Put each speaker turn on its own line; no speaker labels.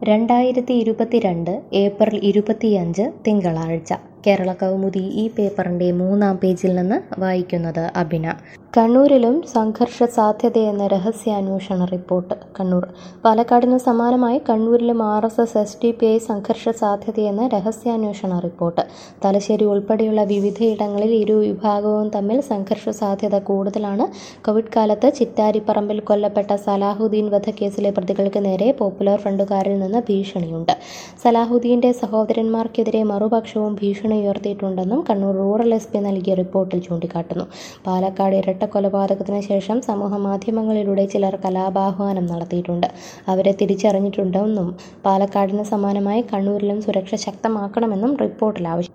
രണ്ടായിരത്തി ഇരുപത്തിരണ്ട് ഏപ്രിൽ ഇരുപത്തിയഞ്ച് തിങ്കളാഴ്ച കേരള കൗമുദി ഈ പേപ്പറിൻ്റെ മൂന്നാം പേജിൽ നിന്ന് വായിക്കുന്നത് അബിന കണ്ണൂരിലും സംഘർഷ സാധ്യതയെന്ന രഹസ്യാന്വേഷണ റിപ്പോർട്ട് കണ്ണൂർ പാലക്കാടിന് സമാനമായി കണ്ണൂരിലും R S S S D P I സംഘർഷ സാധ്യതയെന്ന രഹസ്യാന്വേഷണ റിപ്പോർട്ട് തലശ്ശേരി ഉൾപ്പെടെയുള്ള വിവിധയിടങ്ങളിൽ ഇരു വിഭാഗവും തമ്മിൽ സംഘർഷ സാധ്യത കൂടുതലാണ് കോവിഡ് കാലത്ത് ചിറ്റാരിപ്പറമ്പിൽ കൊല്ലപ്പെട്ട സലാഹുദ്ദീൻ വധക്കേസിലെ പ്രതികൾക്ക് നേരെ പോപ്പുലർ ഫ്രണ്ടുകാരിൽ നിന്ന് ഭീഷണിയുണ്ട് സലാഹുദ്ദീന്റെ സഹോദരന്മാർക്കെതിരെ മറുപക്ഷവും ഭീഷണി ഉയർത്തിയിട്ടുണ്ടെന്നും കണ്ണൂർ റൂറൽ എസ് പി നൽകിയ റിപ്പോർട്ടിൽ ചൂണ്ടിക്കാട്ടുന്നു പാലക്കാട് ഇരട്ട കൊലപാതകത്തിന് ശേഷം സമൂഹ മാധ്യമങ്ങളിലൂടെ ചിലർ കലാപാഹ്വാനം നടത്തിയിട്ടുണ്ട് അവരെ തിരിച്ചറിഞ്ഞിട്ടുണ്ടെന്നും പാലക്കാടിന് സമാനമായി കണ്ണൂരിലും സുരക്ഷ ശക്തമാക്കണമെന്നും റിപ്പോർട്ടിൽ ആവശ്യം